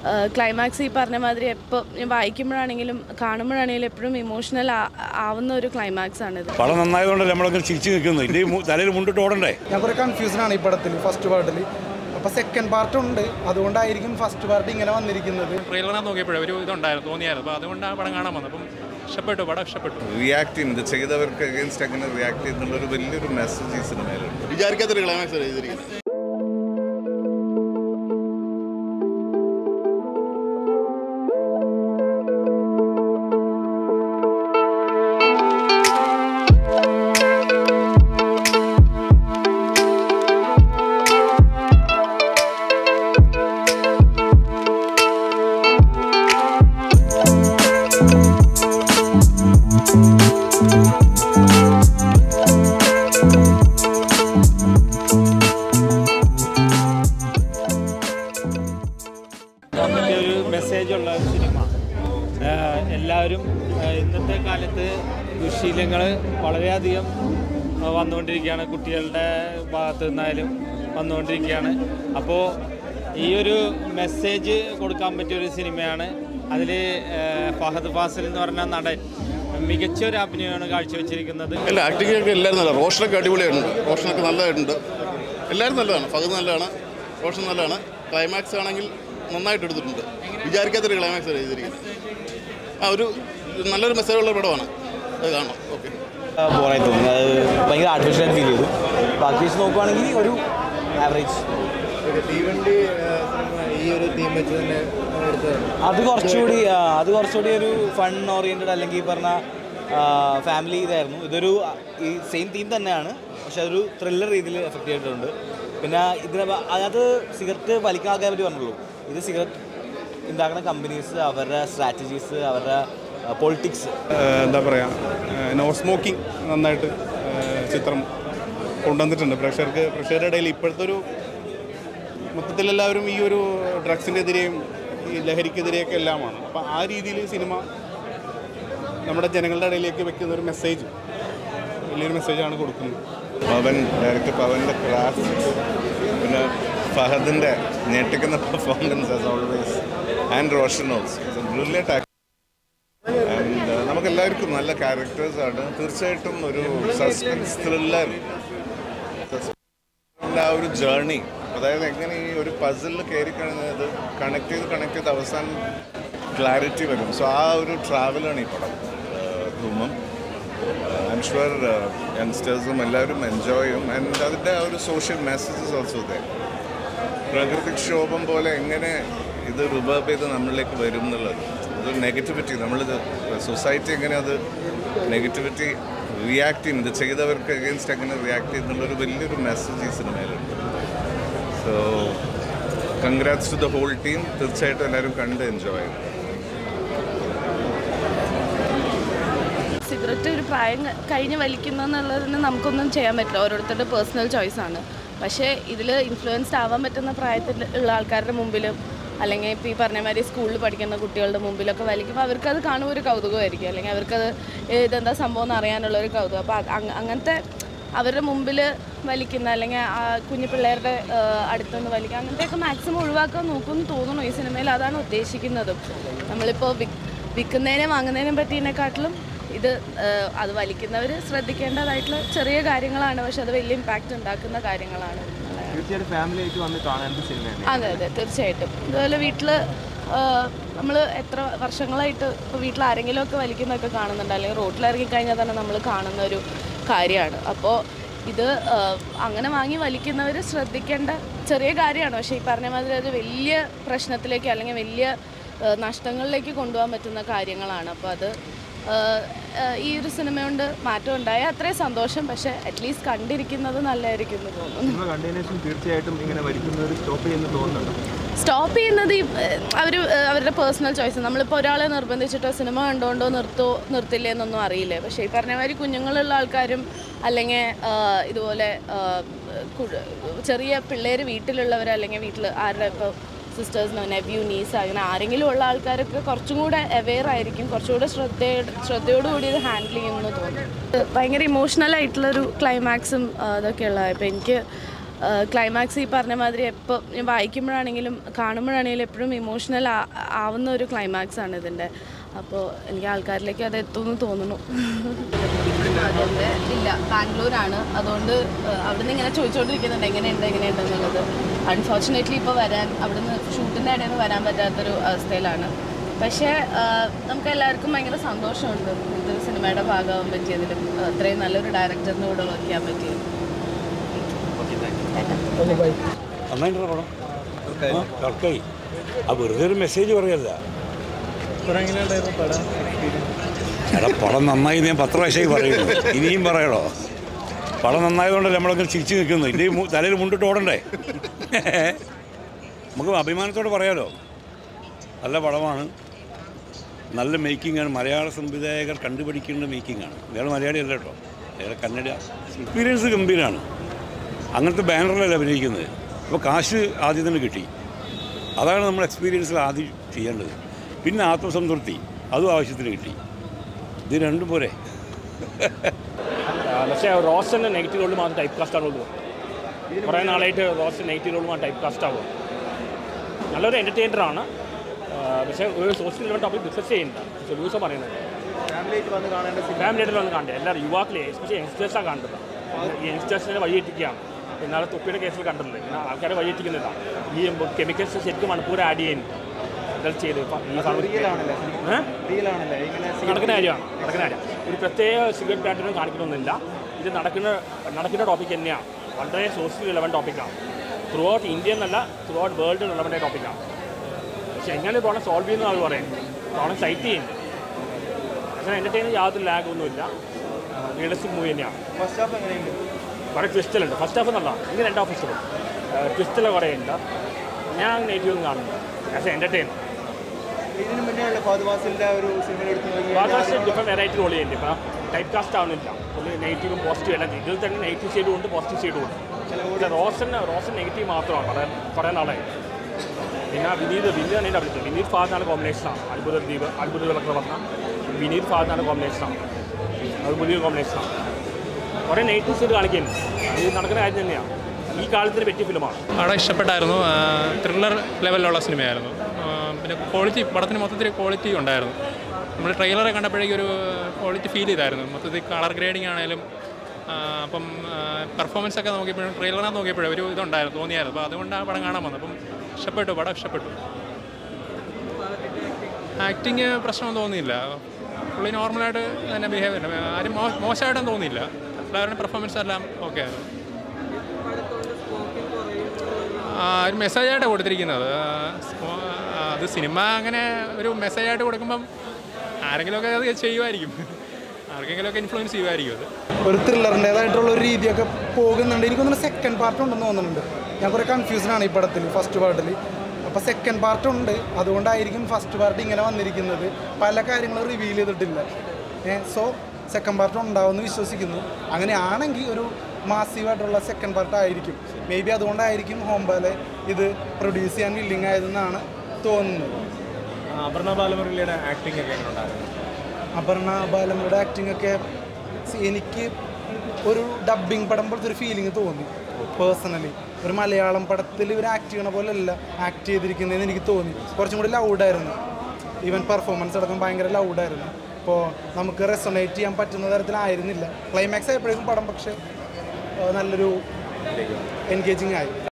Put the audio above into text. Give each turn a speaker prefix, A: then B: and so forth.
A: Climax ഈ പറഞ്ഞ മാതിരി എപ്പോൾ വായിക്കുമ്പോഴാണെങ്കിലും കാണുമ്പോഴാണെങ്കിലും എപ്പോഴും ഇമോഷണൽ ആവുന്ന ഒരു ക്ലൈമാക്സ് ആണിത്
B: പടം നന്നായതുകൊണ്ടല്ലേ നമ്മളൊക്കെ ചിരിച്ചു നിൽക്കുന്നു ഇതിൻ്റെ ഈ മു- തലയിൽ മുണ്ടിട്ട് ഓടണ്ടേ
C: ഞാൻ കുറേ കൺഫ്യൂഷൻ ആണ് ഈ പടത്തിൽ ഫസ്റ്റ് പാർട്ടിൽ അപ്പോൾ സെക്കൻഡ് പാർട്ട് ഉണ്ട് അതുകൊണ്ടായിരിക്കും ഫസ്റ്റ് പാർട്ട് ഇങ്ങനെ വന്നിരിക്കുന്നത്
D: ട്രെയിലറിനകത്ത് നോക്കിയപ്പോഴേ ഒരു ഇതുണ്ടായിരുന്നു തോന്നിയായിരുന്നു അപ്പോൾ അതുകൊണ്ടാണ് പടം കാണാൻ വന്നത് അപ്പം ഇഷ്ടപ്പെട്ടു പടം ഇഷ്ടപ്പെട്ടു
E: റിയാക്ട് ചെയ്യും ഇത് ചെയ്തവർക്ക് അഗേൻസ്റ്റ് അങ്ങനെ റിയാക്ട് ചെയ്യുന്നുള്ളൊരു വലിയൊരു മെസ്സേജ് ഈ സിനിമയിലുണ്ട്
F: വിചാരിക്കാത്തൊരു ക്ലൈമാക്സ് എഴുതിയിരിക്കുന്നത്
G: അതിൻ്റെ ഒരു മെസ്സേജുള്ള ഒരു സിനിമ ആഹ് എല്ലാവരും ആഹ് ഇന്നത്തെ കാലത്ത് ദുശീലങ്ങൾ വളരെയധികം ആഹ് വന്നുകൊണ്ടിരിക്കുകയാണ് കുട്ടികളുടെ ഭാഗത്തു നിന്നായാലും വന്നുകൊണ്ടിരിക്കുകയാണ് അപ്പോൾ ഈ ഒരു മെസ്സേജ് കൊടുക്കാൻ പറ്റിയൊരു സിനിമയാണ് അതിൽ ഫഹദ് ഫാസിൽ എന്ന് പറഞ്ഞ നടൻ മികച്ച ഒരു അഭിനയമാണ് കാഴ്ചവെച്ചിരിക്കുന്നത്
F: അല്ല ആക്ടിംഗ് ഒക്കെ എല്ലാവരും നല്ല റോഷനൊക്കെ അടിപൊളിയായിട്ടുണ്ട് റോഷനൊക്കെ നല്ലതായിട്ടുണ്ട് എല്ലാവരും നല്ലതാണ് ഫഹദ് നല്ലതാണ് റോഷൻ നല്ലതാണ് ക്ലൈമാക്സ് ആണെങ്കിൽ നന്നായിട്ട് എടുത്തിട്ടുണ്ട് വിചാരിക്കാത്തൊരു ക്ലൈമാക്സ് എഴുതിയിരിക്കുന്നത് ആ ഒരു നല്ലൊരു മെസ്സേജുള്ള പടമാണ് അത് കാണാം ഓക്കെ
H: ബോറായി തോന്നി അത് ഭയങ്കര ആർട്ടിഫിഷ്യൽ ഫീൽ ചെയ്തു ബാക്കി വെച്ച് നോക്കുവാണെങ്കിൽ ഒരു ആവറേജ്
I: തീവണ്ടി സിനിമ ഈ ഒരു തീം വെച്ച് തന്നെ എടുത്തതാണ്
H: അത് കുറച്ചുകൂടി ആ, അത് കുറച്ചുകൂടി ഒരു ഫൺ ഓറിയൻറ്റഡ് അല്ലെങ്കിൽ ഈ പറഞ്ഞ ഫാമിലി ഇതായിരുന്നു ഇതൊരു ആ, ഈ സെയിം തീം തന്നെയാണ് പക്ഷെ അതൊരു ത്രില്ലർ രീതിയിൽ എഫക്റ്റ് ചെയ്തിട്ടുണ്ട് പിന്നെ ഇതിനെ പ- അതിനകത്ത് സിഗരറ്റ് വലിക്കാൻ ആൾക്കാരെ പറ്റി പറഞ്ഞുള്ളൂ ഇത് സിഗരറ്റ് ഉണ്ടാക്കുന്ന കമ്പനീസ് അവരുടെ സ്ട്രാറ്റജീസ് അവരുടെ പൊളിറ്റിക്സ്
J: എന്താ പറയുക നോ സ്മോക്കിംഗ് നന്നായിട്ട് ഏഹ്, ചിത്രം കൊണ്ടുവന്നിട്ടുണ്ട് പ്രേക്ഷകർക്ക് പ്രേക്ഷകരുടെ ഇടയിൽ ഇപ്പോഴത്തെ ഒരു മൊത്തത്തിൽ എല്ലാവരും ഈ ഒരു ഡ്രഗ്സിനെതിരെയും ഈ ലഹരിക്കെതിരെയൊക്കെ എല്ലാമാണ് അപ്പോൾ ആ രീതിയിൽ സിനിമ നമ്മുടെ ജനങ്ങളുടെ ഇടയിലേക്ക് വെക്കുന്ന ഒരു മെസ്സേജ് വലിയൊരു മെസ്സേജാണ് കൊടുക്കുന്നത്
E: പവൻ ഡയറക്ടർ പവൻ്റെ ക്രാഫ്റ്റ് പിന്നെ ഫഹദിൻ്റെ ഞെട്ടിക്കുന്ന performance as always and Roshan also brilliant act and നമുക്ക് എല്ലാവർക്കും നല്ല ക്യാരക്ടേഴ്സ് ആണ് തീർച്ചയായിട്ടും ഒരു സസ്പെൻസ് ത്രില്ലർ ആ ഒരു ജേർണി അതായത് എങ്ങനെ ഈ ഒരു പസിലിൽ കയറി കഴിഞ്ഞത് കണക്ട് ചെയ്ത് കണക്ട് ചെയ്ത് അവസാനം ക്ലാരിറ്റി വരും സോ ആ ഒരു ട്രാവലാണ് ഈ പടം ധൂമം ഐ എം ഷുവർ യങ്സ്റ്റേഴ്സും എല്ലാവരും എൻജോയ് ചെയ്യും ആൻഡ് അതിൻ്റെ ആ ഒരു സോഷ്യൽ മെസ്സേജസ് ഓൾസോ ദേ പ്രകൃതിക്ഷോഭം പോലെ എങ്ങനെ ഇത് റിവേർബ് ചെയ്ത് നമ്മളിലേക്ക് വരും എന്നുള്ളത് ഇതൊരു നെഗറ്റിവിറ്റി നമ്മളിത് സൊസൈറ്റി എങ്ങനെ അത് നെഗറ്റിവിറ്റി റിയാക്ട് ചെയ്യും ഇത് ചെയ്തവർക്ക് അഗേൻസ്റ്റ് എങ്ങനെ റിയാക്ട് ചെയ്യുന്നുള്ളൊരു വലിയൊരു മെസ്സേജ് ഈ സിനിമയിലുണ്ട് so congrats to the whole team തീർച്ചയായിട്ടും എല്ലാവരും കണ്ട് എൻജോയ് ചെയ്യും
A: സിഗരറ്റ് ഒരു പ്രായം ക- കഴിഞ്ഞ് വലിക്കുന്ന എന്നുള്ളതിന് നമുക്കൊന്നും ചെയ്യാൻ പറ്റില്ല ഓരോരുത്തരുടെ പേഴ്സണൽ ചോയ്സാണ് പക്ഷേ ഇതിൽ ഇൻഫ്ലുവൻസ്ഡ് ആവാൻ പറ്റുന്ന പ്രായത്തിൽ ഉള്ള ആൾക്കാരുടെ മുമ്പിലും അല്ലെങ്കിൽ ഇപ്പോൾ ഈ പറഞ്ഞ മാതിരി സ്കൂളിൽ പഠിക്കുന്ന കുട്ടികളുടെ മുമ്പിലൊക്കെ വലിക്കുമ്പോൾ അവർക്കത് കാണുമ്പോൾ ഒരു കൗതുകമായിരിക്കും അല്ലെങ്കിൽ അവർക്കത് ഏ, ഇതെന്താ സംഭവം എന്ന് അറിയാനുള്ള ഒരു കൗതുകം അപ്പോൾ അത് അങ്ങ- അങ്ങനത്തെ അവരുടെ മുമ്പിൽ വലിക്കുന്ന അല്ലെങ്കിൽ ആ കുഞ്ഞു പിള്ളേരുടെ ആ, അടുത്തുനിന്ന് വലിക്കുക അങ്ങനത്തെയൊക്കെ മാക്സിമം ഒഴിവാക്കാൻ നോക്കുമെന്ന് തോന്നുന്നു ഈ സിനിമയിൽ അതാണ് ഉദ്ദേശിക്കുന്നതും നമ്മളിപ്പോൾ വിക് വിൽക്കുന്നതിനും വാങ്ങുന്നതിനും പറ്റിയതിനെക്കാട്ടിലും ഇത് ആ, അത് വലിക്കുന്നവർ ശ്രദ്ധിക്കേണ്ടതായിട്ടുള്ള ചെറിയ കാര്യങ്ങളാണ് പക്ഷെ അത് വലിയ ഇമ്പാക്റ്റ് ഉണ്ടാക്കുന്ന കാര്യങ്ങളാണ് എന്നുള്ളതാണ്.
H: തീർച്ചയായിട്ടും ഫാമിലി ആയിട്ട് വന്ന് കാണേണ്ട സിനിമയാണ്
A: അതെ അതെ തീർച്ചയായിട്ടും അതുപോലെ വീട്ടിൽ നമ്മൾ എത്ര വർഷങ്ങളായിട്ട് ഇപ്പോൾ വീട്ടിൽ ആരെങ്കിലും ഒക്കെ വലിക്കുന്നതൊക്കെ കാണുന്നുണ്ട് അല്ലെങ്കിൽ റോട്ടിൽ ഇറങ്ങി കഴിഞ്ഞാൽ തന്നെ നമ്മൾ കാണുന്ന ഒരു കാര്യമാണ് അപ്പോൾ ഇത് ആ, അങ്ങനെ വാങ്ങി വലിക്കുന്നവർ ശ്രദ്ധിക്കേണ്ട ചെറിയ കാര്യമാണ് പക്ഷേ ഈ പറഞ്ഞ മാതിരി അത് വലിയ പ്രശ്നത്തിലേക്ക് അല്ലെങ്കിൽ വലിയ ആ, നഷ്ടങ്ങളിലേക്ക് കൊണ്ടുപോകാൻ പറ്റുന്ന കാര്യങ്ങളാണ് അപ്പോൾ അത് ആ, ആ, ഈ ഒരു സിനിമ കൊണ്ട് മാറ്റം ഉണ്ടായ അത്രയും സന്തോഷം പക്ഷേ അറ്റ്ലീസ്റ്റ് കണ്ടിരിക്കുന്നത് നല്ലതായിരിക്കും എന്ന് തോന്നുന്നു
H: സിനിമ കണ്ടതിന് ശേഷം തീർച്ചയായിട്ടും ഇങ്ങനെ വലിക്കുന്നവർ സ്റ്റോപ്പ് ചെയ്യുന്നു തോന്നുന്നുണ്ട്
A: സ്റ്റോപ്പ് ചെയ്യുന്നത് അവർ അവരുടെ പേഴ്സണൽ ചോയ്സ് നമ്മളിപ്പോൾ ഒരാളെ നിർബന്ധിച്ചിട്ടോ സിനിമ കണ്ടുകൊണ്ടോ നിർത്തോ നിർത്തില്ലേ എന്നൊന്നും അറിയില്ലേ പക്ഷേ ഈ പറഞ്ഞ മാതിരി കുഞ്ഞുങ്ങളുള്ള ആൾക്കാരും അല്ലെങ്കിൽ ഇതുപോലെ ആ, കു- ചെറിയ പിള്ളേർ വീട്ടിലുള്ളവർ അല്ലെങ്കിൽ വീട്ടിൽ ആരുടെ ഇപ്പോൾ സിസ്റ്റേഴ്സിനോ നെവ്യൂ നീസ് അങ്ങനെ ആരെങ്കിലും ഉള്ള ആൾക്കാരൊക്കെ കുറച്ചും കൂടെ അവെയർ ആയിരിക്കും കുറച്ചുകൂടെ ശ്രദ്ധയോട് ശ്രദ്ധയോടുകൂടി ഇത് ഹാൻഡിൽ ചെയ്യുമെന്ന് തോന്നുന്നു ഭയങ്കര ഇമോഷണൽ ആയിട്ടുള്ളൊരു ക്ലൈമാക്സും അതൊക്കെയുള്ള ഇപ്പോൾ എനിക്ക് ക്ലൈമാക്സ് ഈ പറഞ്ഞ മാതിരി എപ്പോൾ ഞാൻ വായിക്കുമ്പോഴാണെങ്കിലും കാണുമ്പോഴാണെങ്കിലും എപ്പോഴും ഇമോഷണൽ ആവുന്ന ഒരു ക്ലൈമാക്സ് ആണ് ഇതിൻ്റെ അപ്പോൾ എനിക്ക് ആൾക്കാരിലേക്ക് അത് എത്തുമെന്ന് തോന്നുന്നു അതെ ഇല്ല ബാംഗ്ലൂരാണ് അതുകൊണ്ട് ഏഹ്, അവിടുന്ന് ഇങ്ങനെ ചോദിച്ചുകൊണ്ടിരിക്കുന്നുണ്ട് എങ്ങനെയുണ്ട് എങ്ങനെയുണ്ട് എന്നുള്ളത് അൺഫോർച്ചുനേറ്റ്ലി ഇപ്പോൾ വരാൻ അവിടുന്ന് ഷൂട്ടിൻ്റെ ഇടയിൽ നിന്ന് വരാൻ പറ്റാത്തൊരു അവസ്ഥയിലാണ് പക്ഷേ ഏഹ്, നമുക്ക് എല്ലാവർക്കും ഭയങ്കര സന്തോഷമുണ്ട് ഇത് സിനിമയുടെ ഭാഗമാകാൻ പറ്റിയതിലും ഏഹ്, അത്രയും നല്ലൊരു ഡയറക്ടറിൻ്റെ കൂടെ വർക്ക് ചെയ്യാൻ പറ്റിയത്
B: നന്നായിട്ടുള്ള പടം ആ, വർക്കായി ആ വെറുതെ ഒരു മെസ്സേജ് പറയല്ല എടാ പടം നന്നായി ഞാൻ പത്ത് പ്രാവശ്യമായി പറയുന്നു ഇനിയും പറയണോ പടം നന്നായതുകൊണ്ടല്ലേ നമ്മളൊക്കെ ചിരിച്ചു നിൽക്കുന്നു ഇല്ലേ മു- തലയിൽ മുണ്ടിട്ട് ഓടണ്ടേ നമുക്ക് അഭിമാനത്തോടെ പറയാലോ നല്ല പടമാണ് നല്ല മേക്കിംഗ് ആണ് മലയാള സംവിധായകർ കണ്ടുപിടിക്കേണ്ട മേക്കിംഗ് ആണ് ഇയാൾ മലയാളി അല്ല കേട്ടോ അയാൾ കന്നഡ എക്സ്പീരിയൻസ് ഗംഭീരമാണ് അങ്ങനത്തെ ബാനറിലല്ല അഭിനയിക്കുന്നത് അപ്പോൾ കാശ് ആദ്യം തന്നെ കിട്ടി അതാണ് നമ്മൾ എക്സ്പീരിയൻസിൽ ആദ്യം ചെയ്യേണ്ടത് പിന്നെ ആത്മസംതൃപ്തി അതും ആവശ്യത്തിന് കിട്ടി ഇത് രണ്ടും പോരെ
K: പക്ഷേ റോഷൻ്റെ നെഗറ്റീവ് റോളിൽ മാത്രം ടൈപ്പ് കാസ്റ്റ് ആവുള്ളൂ കുറേ നാളായിട്ട് റോഷൻ നെഗറ്റീവ് റോളിൽ മാത്രം ടൈപ്പ് കാസ്റ്റ് ആവുക നല്ലൊരു എൻ്റർടൈനറാണ് പക്ഷേ ഒരു സോഷ്യൽ ലെവൽ ടോപ്പിക് ഡിസ്കസ് ചെയ്യുന്നില്ല സൊല്യൂഷൻ പറയുന്നത്
I: ഫാമിലിയായിട്ട് വന്ന് കാണേണ്ട സിനിമ
K: ഫാമിലിയായിട്ട് വന്ന് കാണണ്ടേ എല്ലാവരും യുവാക്കളെ എസ്പെഷ്യലി യങ്സ്റ്റേഴ്സാണ് കാണേണ്ടത് ഈ യങ്സ്റ്റേഴ്സിനെ വഴിയെത്തിക്കുകയാണ് ഇന്നാളെ തൊപ്പിയുടെ കേസിൽ കണ്ടിട്ടില്ലേ ഇങ്ങനെ ആൾക്കാരെ വഴിയെത്തിക്കുന്നില്ല ഈ കെമിക്കൽസ് ശരിക്കും മണിപ്പൂർ ആഡ് ചെയ്യുന്നു ഇതെല്ലാം ചെയ്ത് ഇപ്പം ഈ
I: റിയലാണല്ലേ
K: ഏഹ്
I: റിയലാണല്ലേ ഇങ്ങനെ
K: നടക്കുന്ന കാര്യമാണ് നടക്കുന്ന കാര്യം ഒരു പ്രത്യേക സിഗരറ്റ് പാറ്റേൺ കാണിക്കണമെന്നില്ല ഇത് നടക്കുന്ന നടക്കുന്ന ടോപ്പിക് തന്നെയാണ് വളരെ സോഷ്യൽ റിലവൻ ടോപ്പിക്കാണ് ത്രൂ ഔട്ട് ഇന്ത്യ എന്നല്ല ത്രൂ ഔട്ട് വേൾഡ് റിലവൻ്റ് ടോപ്പിക്കാണ് പക്ഷെ എങ്ങനെ പ്രോബ്ലം സോൾവ് ചെയ്യുന്ന ആൾ പറയും പ്രോബ്ലം സൈറ്റ് ചെയ്യുന്നു പക്ഷേ എൻ്റർടൈനിങ് യാതൊരു ലാഗ് ഒന്നുമില്ല റിയലിസ്റ്റിക് മൂവി തന്നെയാണ്
I: ഫസ്റ്റ് ഹാഫ് എങ്ങനെയുണ്ട്
K: കുറേ ട്വിസ്റ്റിലുണ്ട് ഫസ്റ്റ് ഹാഫ് നല്ലതാണ് ഇനി രണ്ടാം ഹാഫ് ഇഷ്ടപ്പെടും ട്വിസ്റ്റിൽ കുറേ ഉണ്ട് ഞാൻ നെഗറ്റീവ് ഒന്നും കാണുന്നില്ല ആസ് എൻ്റർടൈൻ
I: ഇതിന് മുന്നേ ഉള്ള ഫാദുവാസിന്റെ ഒരു സിനിമ എടുത്ത് നോക്കി
K: ബാധാസ് ഡിഫറെൻറ്റ് വെറൈറ്റി റോൾ ചെയ്യുന്നുണ്ട് ഇപ്പം ടൈപ്പ് കാസ്റ്റ് ആവുന്നില്ല പുള്ളി നെഗറ്റീവും പോസിറ്റീവ് എല്ലാം ചെയ്യും ഇതിൽ തന്നെ നെഗറ്റീവ് സൈഡും ഉണ്ട് പോസിറ്റീവ് സൈഡും ഉണ്ട് പക്ഷേ റോഷൻ റോഷൻ നെഗറ്റീവ് മാത്രമാണ് കുറേ കുറേ നാളായി പിന്നെ വിനീത് വിനീത് തന്നെ വിളിച്ചത് വിനീത് ഫാദാണ് കോമ്പിനേഷനാണ് അത്ഭുത ദ്വീപ് അത്ഭുത വിളക്ക് പറഞ്ഞ വിനീത് ഫാദാണ് കോമ്പിനേഷനാണ് അത് പുതിയ കോമ്പിനേഷനാണ് കുറേ നെഗറ്റീവ് സൈഡ് കാണിക്കുന്നു ഇത് നടക്കുന്ന കാര്യം തന്നെയാണ് ഈ കാലത്തിന് പറ്റിയ ഫിലിമാണ്
D: പടം ഇഷ്ടപ്പെട്ടായിരുന്നു ത്രില്ലർ ലെവലിലുള്ള സിനിമയായിരുന്നു ആ, പിന്നെ ക്വാളിറ്റി പടത്തിന് മൊത്തത്തിൽ ക്വാളിറ്റി ഉണ്ടായിരുന്നു നമ്മൾ ട്രെയിലറെ കണ്ടപ്പോഴേക്കും ഒരു ക്വാളിറ്റി ഫീൽ ചെയ്തായിരുന്നു മൊത്തത്തിൽ കളർ ഗ്രേഡിംഗ് ആണെങ്കിലും ആ, അപ്പം പെർഫോമൻസ് ഒക്കെ നോക്കിയപ്പോഴും ട്രെയിലറിനകത്ത് നോക്കിയപ്പോഴും ഒരു ഇതുണ്ടായിരുന്നു തോന്നിയായിരുന്നു അപ്പോൾ അതുകൊണ്ടാണ് പടം കാണാൻ വന്നത് അപ്പം ഇഷ്ടപ്പെട്ടു പടം ഇഷ്ടപ്പെട്ടു ആക്ടിങ് പ്രശ്നമൊന്നും തോന്നിയില്ല പുള്ളി നോർമലായിട്ട് തന്നെ ബിഹേവ് ചെയ്യുന്നു ആരും മോ മോശമായിട്ടൊന്നും തോന്നിയില്ല എല്ലാവരുടെയും പെർഫോമൻസ് എല്ലാം ഓക്കെ ആയിരുന്നു ആ, ഒരു മെസ്സേജായിട്ട് കൊടുത്തിരിക്കുന്നത് ആ, സ്മോ- ആ, അത് സിനിമ അങ്ങനെ ഒരു മെസ്സേജായിട്ട് കൊടുക്കുമ്പം ആരെങ്കിലുമൊക്കെ അത് ചെയ്യുമായിരിക്കും ആർക്കെങ്കിലുമൊക്കെ ഇൻഫ്ലുവൻസ് ചെയ്യുമായിരിക്കും അത്
C: ഒരു ത്രില്ലറിൻ്റെതായിട്ടുള്ള ഒരു രീതിയൊക്കെ പോകുന്നുണ്ട് എനിക്കൊന്നും സെക്കൻഡ് പാർട്ട് ഉണ്ടെന്ന് തോന്നുന്നുണ്ട് ഞാൻ കുറേ കൺഫ്യൂഷൻ ആണ് ഈ പടത്തിൽ ഫസ്റ്റ് പാർട്ടിൽ അപ്പോൾ സെക്കൻഡ് പാർട്ട് ഉണ്ട് അതുകൊണ്ടായിരിക്കും ഫസ്റ്റ് പാർട്ട് ഇങ്ങനെ വന്നിരിക്കുന്നത് പല കാര്യങ്ങളും റിവീൽ ചെയ്തിട്ടില്ല സോ സെക്കൻഡ് പാർട്ട് ഉണ്ടാവുമെന്ന് വിശ്വസിക്കുന്നു അങ്ങനെയാണെങ്കിൽ ഒരു മാസീവായിട്ടുള്ള സെക്കൻഡ് പാർട്ട് ആയിരിക്കും മേ ബി അതുകൊണ്ടായിരിക്കും ഹോംബാലെ ഇത് പ്രൊഡ്യൂസ് ചെയ്യാൻ വില്ലിങ് ആയതെന്നാണ് തോന്നുന്നത്
I: അപർണ ബാലമുരളിയുടെ ആക്ടിംഗ് ഒക്കെ എങ്ങനെ ഉണ്ടായിരുന്നു
C: അപർണ ബാലമ്മയുടെ ആക്ടിംഗ് ഒക്കെ സി- എനിക്ക് ഒരു ഡബ്ബിംഗ് പടം പോലത്തെ ഒരു ഫീലിംഗ് തോന്നി പേഴ്സണലി ഒരു മലയാളം പടത്തിൽ ഇവർ ആക്ട് ചെയ്യണ പോലെ അല്ല ആക്ട് ചെയ്തിരിക്കുന്നതെന്ന് എനിക്ക് തോന്നി കുറച്ചും കൂടി ലൗഡായിരുന്നു ഈവൻ പെർഫോമൻസ് അടക്കം ഭയങ്കര ലൗഡായിരുന്നു അപ്പോൾ നമുക്ക് റെസൊണേറ്റ് ചെയ്യാൻ പറ്റുന്ന തരത്തിലായിരുന്നില്ല ക്ലൈമാക്സ് ആയപ്പോഴേക്കും പടം പക്ഷേ ആ, നല്ലൊരു എൻഗേജിങ് ആയി